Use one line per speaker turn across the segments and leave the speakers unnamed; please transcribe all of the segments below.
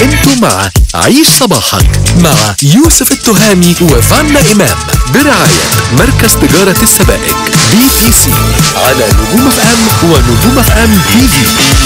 انتم مع عيش صباحك مع يوسف التهامي وفانا إمام برعاية مركز تجارة السبائك بي تي سي على نجوم اف ام ونجوم اف ام تي في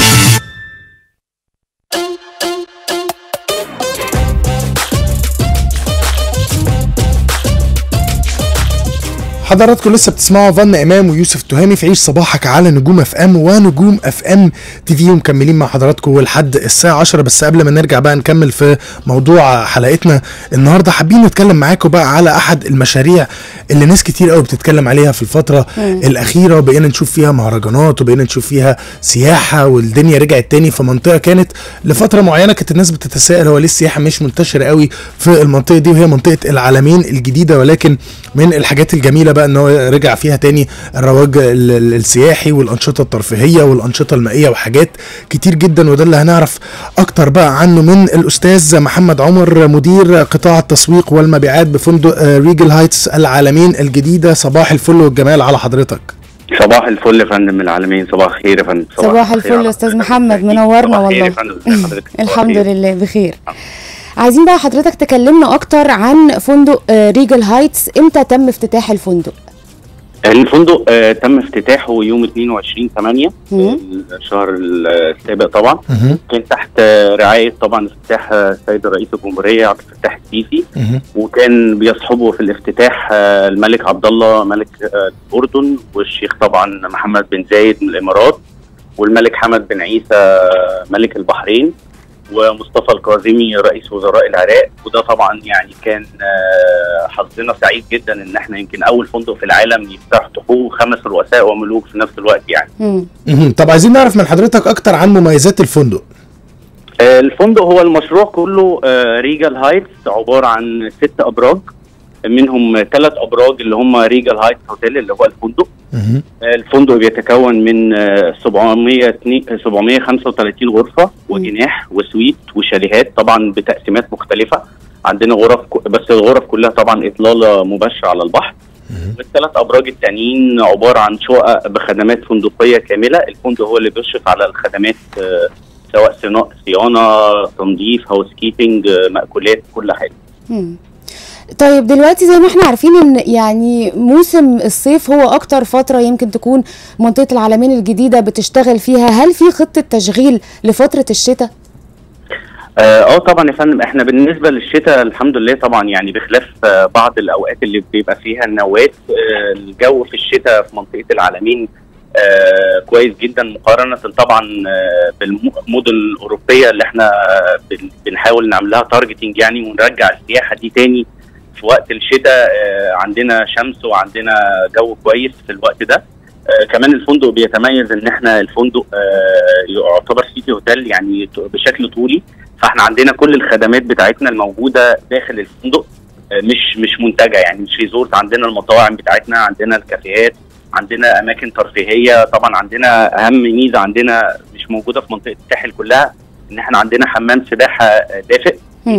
حضراتكم لسه بتسمعوا فن امام ويوسف تهامي في عيش صباحك على نجوم اف ام ونجوم اف ام تي في ومكملين مع حضراتكم لحد الساعه 10 بس قبل ما نرجع بقى نكمل في موضوع حلقتنا النهارده حابين نتكلم معاكم بقى على احد المشاريع اللي ناس كتير قوي بتتكلم عليها في الفتره الاخيره وبقينا نشوف فيها مهرجانات وبقينا نشوف فيها سياحه والدنيا رجعت تاني في منطقه كانت لفتره معينه كانت الناس بتتساءل هو ليه السياحه مش منتشره قوي في المنطقه دي وهي منطقه العالمين الجديده ولكن من الحاجات الجميله بقى ان هو رجع فيها تاني الرواج ال- ال- السياحي والانشطه الترفيهيه والانشطه المائيه وحاجات كتير جدا وده اللي هنعرف اكتر بقى عنه من الاستاذ محمد عمر مدير قطاع التسويق والمبيعات بفندق آه، ريجل هايتس العالمين الجديده صباح الفل والجمال على حضرتك
صباح الفل يا فندم العالمين صباح الخير يا فندم
صباح
الخير
الفل
على
استاذ
حضرتك.
محمد منورنا
صباح الخير
والله
يا فندم ازي حضرتك صباح
الحمد
الخير.
لله بخير عايزين بقى حضرتك تكلمنا اكتر عن فندق آه، ريجل هايتس امتى تم افتتاح الفندق
الفندق آه تم افتتاحه يوم 22 8
مم.
الشهر السابق طبعا
مهم.
كان تحت آه، رعايه طبعا افتتاح آه، السيد رئيس الجمهوريه عبد الفتاح السيسي
مهم.
وكان بيصحبه في الافتتاح آه، الملك عبد الله ملك آه، الاردن والشيخ طبعا محمد بن زايد من الامارات والملك حمد بن عيسى آه، ملك البحرين ومصطفى الكاظمي رئيس وزراء العراق وده طبعا يعني كان آه، حظنا سعيد جدا ان احنا يمكن اول فندق في العالم يفتحوا خمس رؤساء وملوك في نفس الوقت يعني
مم.
مهم. طب عايزين نعرف من حضرتك اكتر عن مميزات الفندق
آه، الفندق هو المشروع كله آه، ريجال هايتس عباره عن ست ابراج منهم ثلاث ابراج اللي هم ريجال هايتس هوتيل اللي هو الفندق
مهم.
آه، الفندق بيتكون من آه، 700 735 غرفه وجناح وسويت وشاليهات طبعا بتقسيمات مختلفه عندنا غرف ك- بس الغرف كلها طبعا اطلاله مباشره على البحر والثلاث ابراج التانيين عباره عن شقق بخدمات فندقيه كامله الفندق هو اللي بيشرف على الخدمات آه، سواء صنا- صيانه تنظيف هاوس كيبنج آه، مأكولات كل حاجه
مم. طيب دلوقتي زي ما احنا عارفين ان يعني موسم الصيف هو اكتر فترة يمكن تكون منطقة العالمين الجديدة بتشتغل فيها هل في خطة تشغيل لفترة الشتاء؟
اه آه طبعا يا فندم احنا بالنسبه للشتاء الحمد لله طبعا يعني بخلاف آه بعض الاوقات اللي بيبقى فيها النوات آه الجو في الشتاء في منطقه العالمين آه كويس جدا مقارنه طبعا آه بالمدن الاوروبيه اللي احنا آه بن- بنحاول نعمل لها تارجتنج يعني ونرجع السياحه دي تاني في وقت الشتاء آه عندنا شمس وعندنا جو كويس في الوقت ده آه كمان الفندق بيتميز ان احنا الفندق آه يعتبر سيتي هوتيل يعني ت- بشكل طولي فاحنا عندنا كل الخدمات بتاعتنا الموجوده داخل الفندق آه، مش مش منتجه يعني مش ريزورت عندنا المطاعم بتاعتنا عندنا الكافيهات عندنا اماكن ترفيهيه طبعا عندنا اهم ميزه عندنا مش موجوده في منطقه الساحل كلها ان احنا عندنا حمام سباحه آه، دافئ
مم.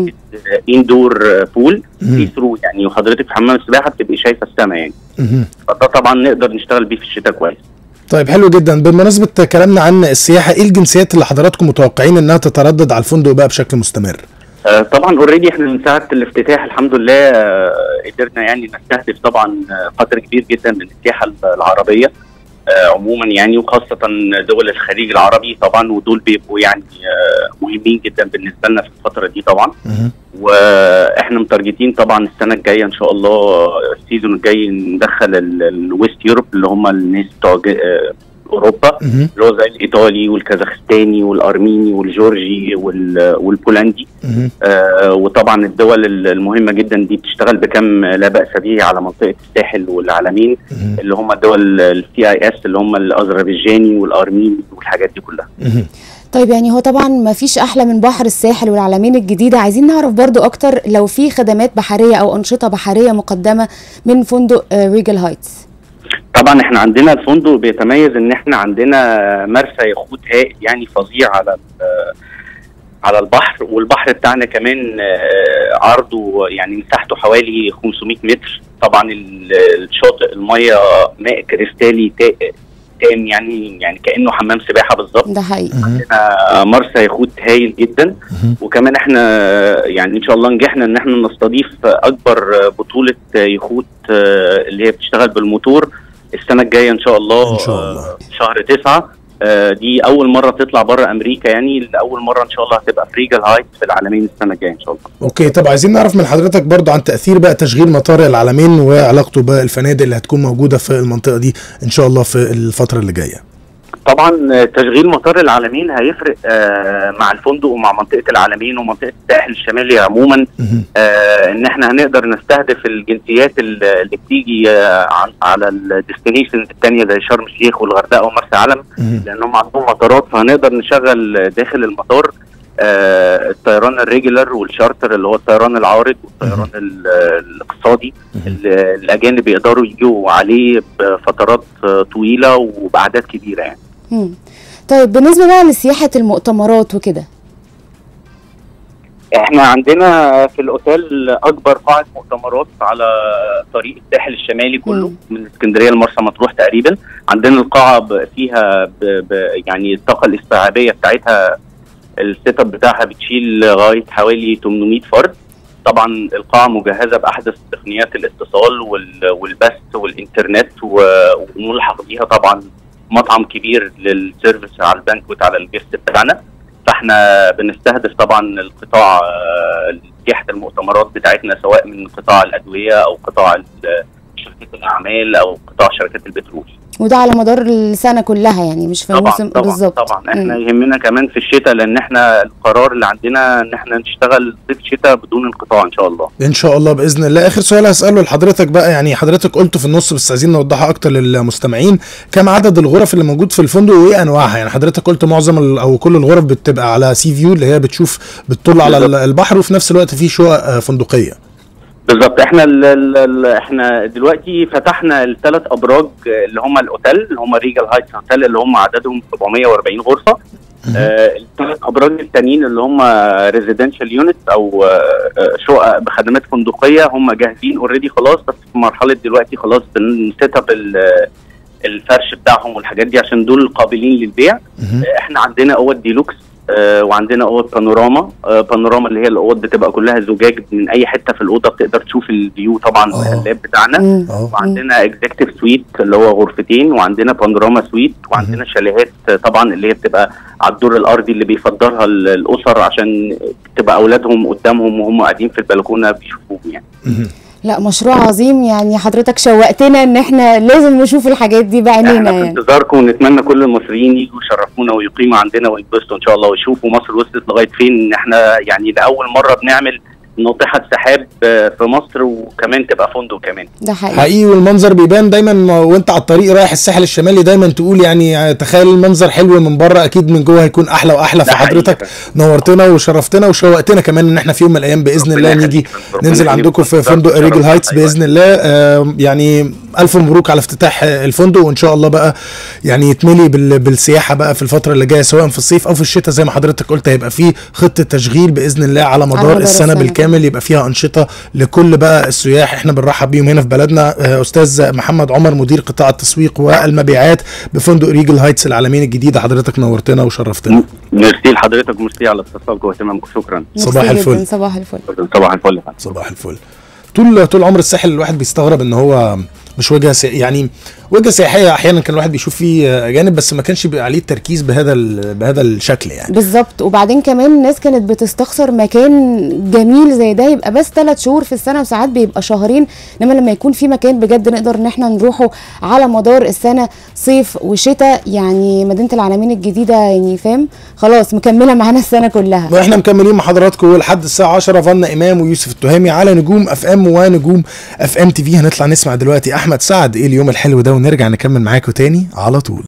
اندور بول
مم.
سي ثرو يعني وحضرتك في حمام السباحه بتبقي شايفه السماء يعني
مهم.
فده طبعا نقدر نشتغل بيه في الشتاء كويس
طيب حلو جدا بمناسبة كلامنا عن السياحة ايه الجنسيات اللي حضراتكم متوقعين انها تتردد على الفندق بقى بشكل مستمر؟
آه، طبعا اوريدي احنا من ساعه الافتتاح الحمد لله آه، قدرنا يعني نستهدف طبعا آه، قدر كبير جدا من السياحه العربيه آه، عموما يعني وخاصه دول الخليج العربي طبعا ودول بيبقوا يعني آه، مهمين جدا بالنسبه لنا في الفتره دي طبعا
مهم.
واحنا متارجتين طبعا السنه الجايه ان شاء الله السيزون الجاي ندخل الويست يوروب اللي هم الناس بتوع ج- آه، اوروبا
مهم.
اللي هو زي الايطالي والكازاخستاني والارميني والجورجي وال- والبولندي
مهم.
آه، وطبعا الدول المهمه جدا دي بتشتغل بكم لا باس به على منطقه الساحل والعالمين
مهم.
اللي هم الدول السي اي اس اللي هم الاذربيجاني والارميني والحاجات دي كلها
مهم.
طيب يعني هو طبعا ما فيش احلى من بحر الساحل والعلمين الجديدة عايزين نعرف برضو اكتر لو في خدمات بحرية او انشطة بحرية مقدمة من فندق آه، ريجل هايتس
طبعا احنا عندنا الفندق بيتميز ان احنا عندنا مرسى يخوت هائل يعني فظيع على ال- على البحر والبحر بتاعنا كمان آه، عرضه يعني مساحته حوالي 500 متر طبعا ال- الشاطئ الميه ماء كريستالي تا- كان يعني يعني كانه حمام سباحه بالظبط
ده حقيقي
عندنا مرسى يخوت هايل جدا وكمان احنا يعني ان شاء الله نجحنا ان احنا نستضيف اكبر بطوله يخوت اللي هي بتشتغل بالموتور السنه الجايه ان شاء الله
إن شاء الله.
آه، شهر تسعة آه، دي اول مره تطلع بره امريكا يعني لاول مره ان شاء الله هتبقى في ريجال هايتس في العالمين السنه الجايه ان شاء الله
اوكي طب عايزين نعرف من حضرتك برضو عن تاثير بقى تشغيل مطار العالمين وعلاقته بالفنادق اللي هتكون موجوده في المنطقه دي ان شاء الله في الفتره اللي جايه
طبعا تشغيل مطار العالمين هيفرق آه، مع الفندق ومع منطقه العالمين ومنطقه الساحل الشمالي عموما
مهم.
آه، ان احنا هنقدر نستهدف الجنسيات ال- اللي بتيجي آه، عن- على الديستنيشنز الثانيه زي شرم الشيخ والغردقه ومرسى علم
مهم.
لانهم عندهم مطارات فهنقدر نشغل داخل المطار آه، الطيران الريجولر والشارتر اللي هو الطيران العارض والطيران ال- الاقتصادي اللي الاجانب يقدروا يجوا عليه بفترات آه، طويله وباعداد كبيره يعني
مم. طيب بالنسبه بقى لسياحه المؤتمرات وكده
احنا عندنا في الاوتيل اكبر قاعه مؤتمرات على طريق الساحل الشمالي كله
مم.
من اسكندريه لمرسى مطروح تقريبا عندنا القاعه ب- فيها ب ب يعني الطاقه الاستيعابيه بتاعتها السيت اب بتاعها بتشيل لغايه حوالي 800 فرد طبعا القاعه مجهزه باحدث تقنيات الاتصال وال- والبث والانترنت و- وملحق بيها طبعا مطعم كبير للسيرفيس على البانكوت على الجست بتاعنا فاحنا بنستهدف طبعا القطاع آه، سياحه المؤتمرات بتاعتنا سواء من قطاع الادويه او قطاع ال- شركات الاعمال او قطاع شركات البترول
وده على مدار السنه كلها يعني مش في
طبعا
موسم
طبعا
بالظبط
طبعا احنا
مم.
يهمنا كمان في الشتاء لان احنا القرار اللي عندنا ان احنا نشتغل صيف شتاء بدون انقطاع ان شاء الله
ان شاء الله باذن الله اخر سؤال هساله لحضرتك بقى يعني حضرتك قلته في النص بس عايزين نوضحها اكتر للمستمعين كم عدد الغرف اللي موجود في الفندق وايه انواعها يعني حضرتك قلت معظم ال- او كل الغرف بتبقى على سي فيو اللي هي بتشوف بتطل على ال-
بالظبط.
البحر وفي نفس الوقت في شقق آه، فندقيه
بالظبط احنا ال ال ال احنا دلوقتي فتحنا الثلاث ابراج اللي هم الاوتيل اللي هم ريجال هايتس هوتيل اللي هم عددهم 740 غرفه آه الثلاث ابراج التانيين اللي هم ريزيدنشال يونت او آه، آه، شقق بخدمات فندقيه هم جاهزين اوريدي خلاص بس في مرحله دلوقتي خلاص بنسيت اب ال- الفرش بتاعهم والحاجات دي عشان دول قابلين للبيع
مهم.
آه، احنا عندنا اوض ديلوكس آه، وعندنا اوض بانوراما آه، بانوراما اللي هي الاوض بتبقى كلها زجاج من اي حته في الاوضه بتقدر تشوف الفيو طبعا
آه.
اللاب بتاعنا
مم.
اه
وعندنا اكزيكتيف سويت اللي هو غرفتين وعندنا بانوراما سويت وعندنا شاليهات آه، طبعا اللي هي بتبقى على الدور الارضي اللي بيفضلها ال- الاسر عشان تبقى اولادهم قدامهم وهم قاعدين في البلكونه بيشوفوهم يعني
مهم.
لا مشروع عظيم يعني حضرتك شوقتنا ان احنا لازم نشوف الحاجات دي بعينينا
احنا في
يعني
انتظاركم ونتمنى كل المصريين يجوا يشرفونا ويقيموا عندنا ويتبسطوا ان شاء الله ويشوفوا مصر وصلت لغايه فين ان احنا يعني لاول مره بنعمل ناطحه سحاب آه، في مصر وكمان تبقى فندق كمان
ده حقيقي
حقيقي والمنظر بيبان دايما وانت على الطريق رايح الساحل الشمالي دايما تقول يعني تخيل المنظر حلو من بره اكيد من جوه هيكون احلى واحلى
ده
فحضرتك
حقيقي.
نورتنا وشرفتنا وشوقتنا كمان ان احنا في يوم من الايام باذن
ربنا
الله
يخليك
نيجي
يا فندم. ربنا
ننزل
يخليك.
عندكم في
بالظبط.
فندق
شرف
ريجل هايتس
أيوة.
باذن الله آه، يعني الف مبروك على افتتاح آه، الفندق وان شاء الله بقى يعني يتملي بال- بالسياحه بقى في الفتره اللي جايه سواء في الصيف او في الشتاء زي ما حضرتك قلت هيبقى في خطه تشغيل باذن الله على مدار,
مدار
السنه
السنة.
بالكامل يبقى فيها انشطه لكل بقى السياح احنا بنرحب بيهم هنا في بلدنا آه، استاذ محمد عمر مدير قطاع التسويق والمبيعات بفندق ريجل هايتس العالمين الجديده حضرتك نورتنا وشرفتنا
ميرسي لحضرتك وميرسي على اتصالكم واهتمامكم شكرا
صباح
ميرسي جداً،
الفل.
صباح الفل
صباح الفل يا فندم.
صباح الفل طول طول عمر الساحل الواحد بيستغرب ان هو مش وجهه سي... يعني وجهه سياحيه احيانا كان الواحد بيشوف فيه اجانب بس ما كانش بيبقى عليه التركيز بهذا ال... بهذا الشكل يعني
بالظبط وبعدين كمان الناس كانت بتستخسر مكان جميل زي ده يبقى بس ثلاث شهور في السنه وساعات بيبقى شهرين انما لما يكون في مكان بجد نقدر ان احنا نروحه على مدار السنه صيف وشتاء يعني مدينه العالمين الجديده يعني فاهم خلاص مكمله معانا السنه كلها
واحنا مكملين مع حضراتكم لحد الساعه 10 فنا امام ويوسف التهامي على نجوم اف ام ونجوم اف ام تي في هنطلع نسمع دلوقتي احمد سعد ايه اليوم الحلو ده ونرجع نكمل معاكم تاني على طول